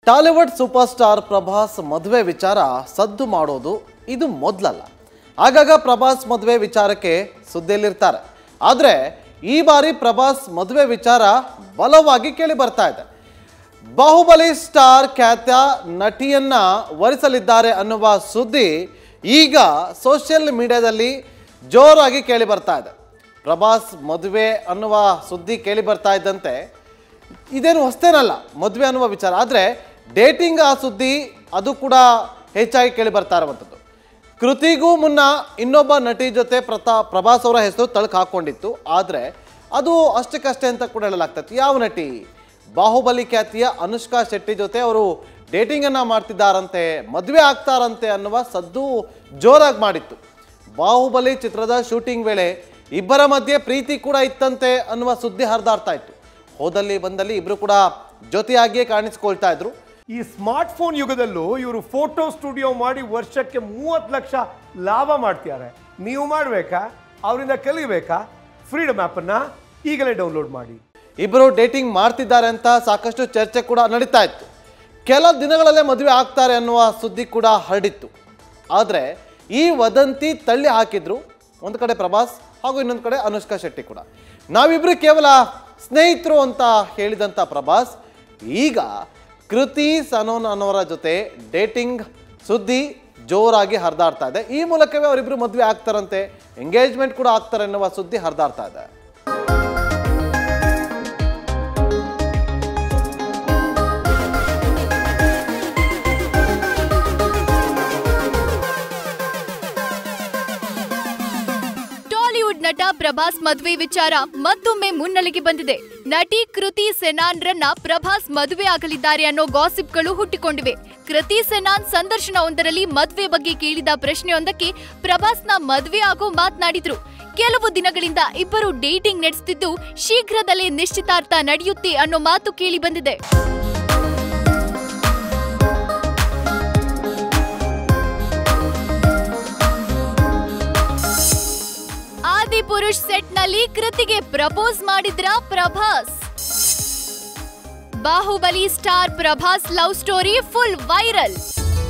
Tollywood super star Prabhas ಮದುವೆ ವಿಚಾರ ಸದ್ದು ಮಾಡೋದು ಇದು ಮೊದಲಲ್ಲ ಆಗಾಗ ಪ್ರಭಾಸ್ ಮದುವೆ ವಿಚಾರಕ್ಕೆ ಸುದ್ದಿಯಲ್ಲಿರ್ತಾರೆ ಆದರೆ ಈ ಬಾರಿ ಪ್ರಭಾಸ್ ಮದುವೆ ವಿಚಾರ ಬಲವಾಗಿ ಕೇಳಿ ಬರ್ತಾ ಇದೆ ಬಾಹುಬಲಿ ಸ್ಟಾರ್ ಖ್ಯಾತ ನಟಿಯನ್ನ ವರಿಸಲಿದ್ದಾರೆ ಅನ್ನುವ ಸುದ್ದಿ ಈಗ ಸೋಷಿಯಲ್ ಮೀಡಿಯಾದಲ್ಲಿ ಜೋರಾಗಿ ಕೇಳಿ ಬರ್ತಾ ಇದೆ ಪ್ರಭಾಸ್ ಮದುವೆ ಅನ್ನುವ ಸುದ್ದಿ ಕೇಳಿ ಬರ್ತಾ ಇದ್ದಂತೆ ಇದೇನು ಹೊಸ್ತೇನಲ್ಲ ಮದುವೆ ಅನ್ನುವ ವಿಚಾರ ಆದರೆ ಡೇಟಿಂಗ್ ಆ ಸುದ್ದಿ ಅದು ಕೂಡ ಹೆಚ್ಚಾಗಿ ಕೇಳಿ ಬರ್ತಾ ಇರುವಂಥದ್ದು ಕೃತಿಗೂ ಮುನ್ನ ಇನ್ನೊಬ್ಬ ನಟಿ ಜೊತೆ ಪ್ರತಾ ಪ್ರಭಾಸ್ ಅವರ ಹೆಸರು ತಳಕು ಹಾಕೊಂಡಿತ್ತು ಆದರೆ ಅದು ಅಷ್ಟಕ್ಕಷ್ಟೇ ಅಂತ ಕೂಡ ಹೇಳಲಾಗ್ತೈತಿ ಯಾವ ನಟಿ ಬಾಹುಬಲಿ ಖ್ಯಾತಿಯ ಅನುಷ್ಕಾ ಶೆಟ್ಟಿ ಜೊತೆ ಅವರು ಡೇಟಿಂಗನ್ನು ಮಾಡ್ತಿದ್ದಾರಂತೆ ಮದುವೆ ಆಗ್ತಾರಂತೆ ಅನ್ನುವ ಸದ್ದು ಜೋರಾಗಿ ಮಾಡಿತ್ತು ಬಾಹುಬಲಿ ಚಿತ್ರದ ಶೂಟಿಂಗ್ ವೇಳೆ ಇಬ್ಬರ ಮಧ್ಯೆ ಪ್ರೀತಿ ಕೂಡ ಇತ್ತಂತೆ ಅನ್ನುವ ಸುದ್ದಿ ಹರಿದಾಡ್ತಾ ಇತ್ತು ಹೋದಲ್ಲಿ ಬಂದಲ್ಲಿ ಇಬ್ರು ಕೂಡ ಜೊತೆಯಾಗಿಯೇ ಕಾಣಿಸ್ಕೊಳ್ತಾ ಇದ್ರು ಈ ಸ್ಮಾರ್ಟ್ ಫೋನ್ ಯುಗದಲ್ಲೂ ಇವರು ಫೋಟೋ ಸ್ಟುಡಿಯೋ ಮಾಡಿ ವರ್ಷಕ್ಕೆ ಮೂವತ್ತು ಲಕ್ಷ ಲಾಭ ಮಾಡ್ತಿದ್ದಾರೆ ನೀವು ಮಾಡಬೇಕಾ ಅವರಿಂದ ಕಲಿಬೇಕಾ ಫ್ರೀಡಮ್ ಆ್ಯಪನ್ನು ಈಗಲೇ ಡೌನ್ಲೋಡ್ ಮಾಡಿ ಇಬ್ಬರು ಡೇಟಿಂಗ್ ಮಾಡ್ತಿದ್ದಾರೆ ಅಂತ ಸಾಕಷ್ಟು ಚರ್ಚೆ ಕೂಡ ನಡೀತಾ ಇತ್ತು ಕೆಲ ದಿನಗಳಲ್ಲೇ ಮದುವೆ ಆಗ್ತಾರೆ ಅನ್ನುವ ಸುದ್ದಿ ಕೂಡ ಹರಡಿತ್ತು ಆದರೆ ಈ ವದಂತಿ ತಳ್ಳಿ ಹಾಕಿದ್ರು ಒಂದು ಕಡೆ ಪ್ರಭಾಸ್ ಹಾಗೂ ಇನ್ನೊಂದು ಕಡೆ ಅನುಷ್ಕಾ ಶೆಟ್ಟಿ ಕೂಡ ನಾವಿಬ್ರು ಕೇವಲ ಸ್ನೇಹಿತರು ಅಂತ ಹೇಳಿದಂಥ ಪ್ರಭಾಸ್ ಈಗ ಕೃತಿ ಸನೋನ್ ಅನ್ನೋರ ಜೊತೆ ಡೇಟಿಂಗ್ ಸುದ್ದಿ ಜೋರಾಗಿ ಹರಿದಾಡ್ತಾ ಇದೆ ಈ ಮೂಲಕವೇ ಅವರಿಬ್ರು ಮದುವೆ ಆಗ್ತಾರಂತೆ ಎಂಗೇಜ್ಮೆಂಟ್ ಕೂಡ ಆಗ್ತಾರೆ ಎನ್ನುವ ಸುದ್ದಿ ಹರಿದಾಡ್ತಾ ಇದೆ ಟಾಲಿವುಡ್ ನಟ ಪ್ರಭಾಸ್ ಮದುವೆ ವಿಚಾರ ಮತ್ತೊಮ್ಮೆ ಮುನ್ನೆಲೆಗೆ ಬಂದಿದೆ ನಟಿ ಕೃತಿ ಸೆನಾನ್ರನ್ನ ಪ್ರಭಾಸ್ ಮದುವೆ ಆಗಲಿದ್ದಾರೆ ಅನ್ನೋ ಗಾಸಿಪ್ಗಳು ಹುಟ್ಟಿಕೊಂಡಿವೆ ಕೃತಿ ಸೆನಾನ್ ಸಂದರ್ಶನವೊಂದರಲ್ಲಿ ಮದುವೆ ಬಗ್ಗೆ ಕೇಳಿದ ಪ್ರಶ್ನೆಯೊಂದಕ್ಕೆ ಪ್ರಭಾಸ್ನ ಮದುವೆ ಆಗೋ ಮಾತನಾಡಿದ್ರು ಕೆಲವು ದಿನಗಳಿಂದ ಇಬ್ಬರು ಡೇಟಿಂಗ್ ನಡೆಸುತ್ತಿದ್ದು ಶೀಘ್ರದಲ್ಲೇ ನಿಶ್ಚಿತಾರ್ಥ ನಡೆಯುತ್ತೆ ಅನ್ನೋ ಮಾತು ಕೇಳಿ ಬಂದಿದೆ ಆದಿ ಪುರುಷ್ ಸೆಟ್ನಲ್ಲಿ ಕೃತಿಗೆ ಪ್ರಪೋಸ್ ಮಾಡಿದ್ರ Prabhas Baahubali star Prabhas love story full viral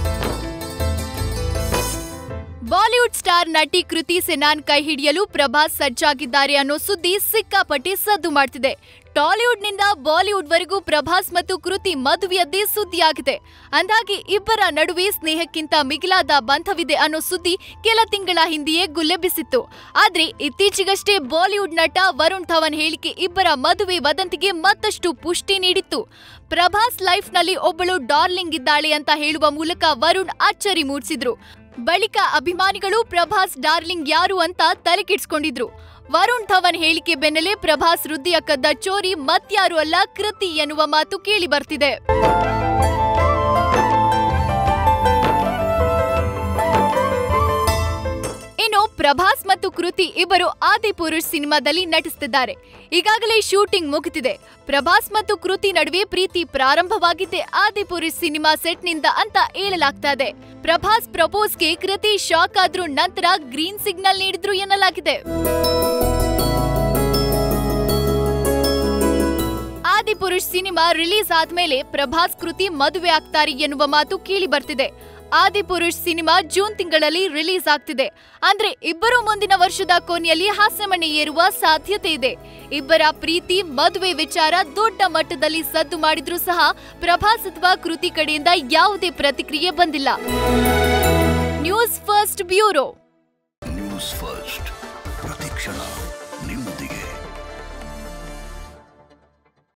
Bollywood star ನಟಿ ಕೃತಿ ಸೆನಾನ್ ಕೈ ಹಿಡಿಯಲು ಪ್ರಭಾಸ್ ಸಜ್ಜಾಗಿದ್ದಾರೆ ಅನ್ನೋ ಸುದ್ದಿ ಸಿಕ್ಕಾಪಟ್ಟೆ ಸದ್ದು ಮಾಡ್ತಿದೆ ಟಾಲಿವುಡ್ನಿಂದ ಬಾಲಿವುಡ್ವರೆಗೂ ಪ್ರಭಾಸ್ ಮತ್ತು ಕೃತಿ ಮದುವೆಯದ್ದೇ ಸುದ್ದಿಯಾಗಿದೆ ಅಂದಾಗೆ ಇಬ್ಬರ ನಡುವೆ ಸ್ನೇಹಕ್ಕಿಂತ ಮಿಗಿಲಾದ ಬಂಧವಿದೆ ಅನ್ನೋ ಸುದ್ದಿ ಕೆಲ ತಿಂಗಳ ಹಿಂದೆಯೇ ಗುಲ್ಲೆಬ್ಬಿಸಿತ್ತು ಆದ್ರೆ ಇತ್ತೀಚೆಗಷ್ಟೇ ಬಾಲಿವುಡ್ ನಟ ವರುಣ್ ಧವನ್ ಹೇಳಿಕೆ ಇಬ್ಬರ ಮದುವೆ ವದಂತಿಗೆ ಮತ್ತಷ್ಟು ಪುಷ್ಟಿ ನೀಡಿತ್ತು ಪ್ರಭಾಸ್ ಲೈಫ್ನಲ್ಲಿ ಒಬ್ಬಳು ಡಾರ್ಲಿಂಗ್ ಇದ್ದಾಳೆ ಅಂತ ಹೇಳುವ ಮೂಲಕ ವರುಣ್ ಅಚ್ಚರಿ ಮೂಡಿಸಿದ್ರು ಬಳಿಕ ಅಭಿಮಾನಿಗಳು ಪ್ರಭಾಸ್ ಡಾರ್ಲಿಂಗ್ ಯಾರು ಅಂತ ತಲೆಕೆಡ್ಸ್ಕೊಂಡಿದ್ರು ವರುಣ್ ಧವನ್ ಹೇಳಿಕೆ ಬೆನ್ನಲ್ಲೇ ಪ್ರಭಾಸ್ ವೃದ್ಧಿಯ ಕದ್ದ ಚೋರಿ ಮತ್ಯಾರು ಅಲ್ಲ ಕೃತಿ ಎನ್ನುವ ಮಾತು ಕೇಳಿ ಬರ್ತಿದೆ ಇನ್ನು ಪ್ರಭಾಸ್ ಮತ್ತು ಕೃತಿ ಇಬ್ಬರು ಆದಿ ಪುರುಷ್ ಸಿನಿಮಾದಲ್ಲಿ ನಟಿಸುತ್ತಿದ್ದಾರೆ ಈಗಾಗಲೇ ಶೂಟಿಂಗ್ ಮುಗಿದಿದೆ ಪ್ರಭಾಸ್ ಮತ್ತು ಕೃತಿ ನಡುವೆ ಪ್ರೀತಿ ಪ್ರಾರಂಭವಾಗಿದ್ದೆ ಆದಿ ಪುರುಷ್ ಸಿನಿಮಾ ಸೆಟ್ನಿಂದ ಅಂತ ಹೇಳಲಾಗ್ತಾ ಇದೆ ಪ್ರಭಾಸ್ ಪ್ರಪೋಸ್ಗೆ ಕೃತಿ ಶಾಕ್ ಆದ್ರೂ ನಂತರ ಗ್ರೀನ್ ಸಿಗ್ನಲ್ ನೀಡಿದ್ರು ಎನ್ನಲಾಗಿದೆ ಆದಿ ಪುರುಷ್ ಸಿನಿಮಾ ರಿಲೀಸ್ ಆದ್ಮೇಲೆ ಪ್ರಭಾಸ್ ಕೃತಿ ಮದುವೆ ಆಗ್ತಾರೆ ಎನ್ನುವ ಮಾತು ಕೇಳಿ ಬರ್ತಿದೆ ಆದಿ ಪುರುಷ್ ಸಿನಿಮಾ ಜೂನ್ ತಿಂಗಳಲ್ಲಿ ರಿಲೀಸ್ ಆಗ್ತಿದೆ ಅಂದ್ರೆ ಇಬ್ಬರು ಮುಂದಿನ ವರ್ಷದ ಕೊನೆಯಲ್ಲಿ ಹಾಸ್ಯಮಣೆ ಏರುವ ಸಾಧ್ಯತೆ ಇದೆ ಇಬ್ಬರ ಪ್ರೀತಿ ಮದುವೆ ವಿಚಾರ ದೊಡ್ಡ ಮಟ್ಟದಲ್ಲಿ ಸದ್ದು ಮಾಡಿದ್ರೂ ಸಹ ಪ್ರಭಾಸ್ ಅಥವಾ ಕೃತಿ ಕಡೆಯಿಂದ ಯಾವುದೇ ಪ್ರತಿಕ್ರಿಯೆ ಬಂದಿಲ್ಲ news first bureau news first ಪ್ರತಿಕ್ಷಣ